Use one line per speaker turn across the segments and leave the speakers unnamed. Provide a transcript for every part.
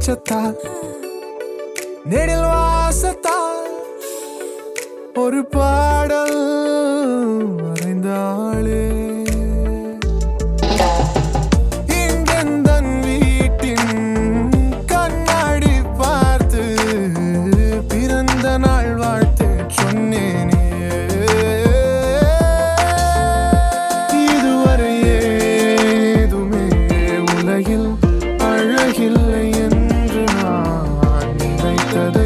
வெளிச்சத்தால் நெடில் வாசத்தால் ஒரு பாடல் வரைந்தாளே இங்கெந்தன் வீட்டின் கண்ணாடி பார்த்து பிறந்த நாள் வாழ்த்து சொன்னேனே இதுவரை ஏதுமே உலகில் அழகில்லை என்று நான் நினைத்ததை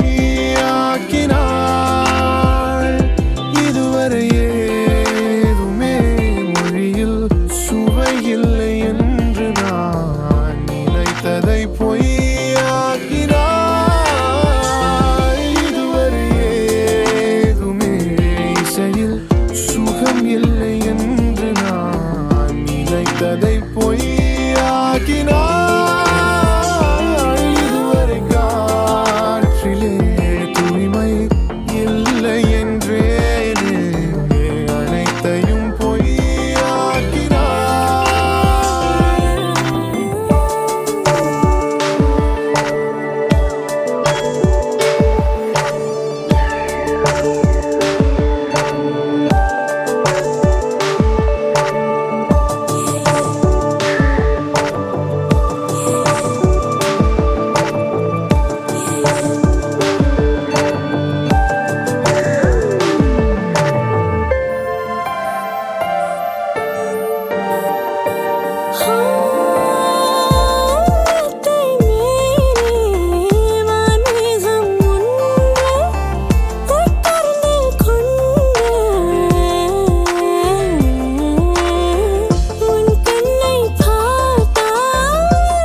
பொய்யாக்கினாள் இதுவரை ஏதுமே மொழியில் சுவையில்லை என்று நான் நினைத்ததை பொய்யாக்கினாள் இதுவரை ஏதுமே இசையில் சுகம் இல்லை என்று நான் நினைத்ததை பொய்யாக்கினாள் இதுவரை காற்றிலே தூய்மை இல்லை என்றேனே அனைத்தையும் பொய்யாக்கினாள்
வானத்தை மீறி வான்மேகம் ஒன்று தொட்டறிந்து கொண்டு உன் கண்ணை பார்த்தால்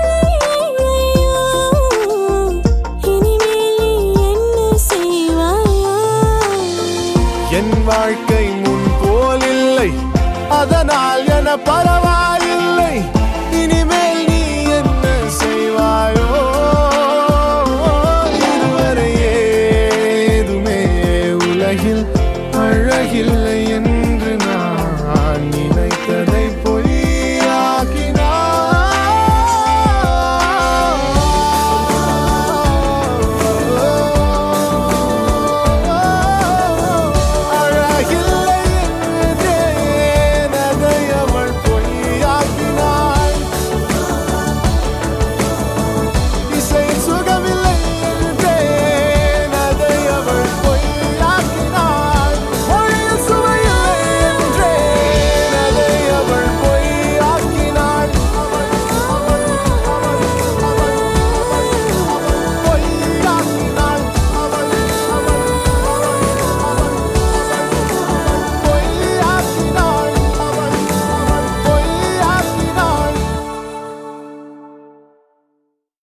இனிமேல் நீ என்ன செய்வாயோ
என் வாழ்க்கை முன் போலில்லை அதனால் என பரவாயில்லை இனிமேல் நீ என்ன செய்வாயோ இதுவரை ஏதுமே உலகில் அழகில்லை என்று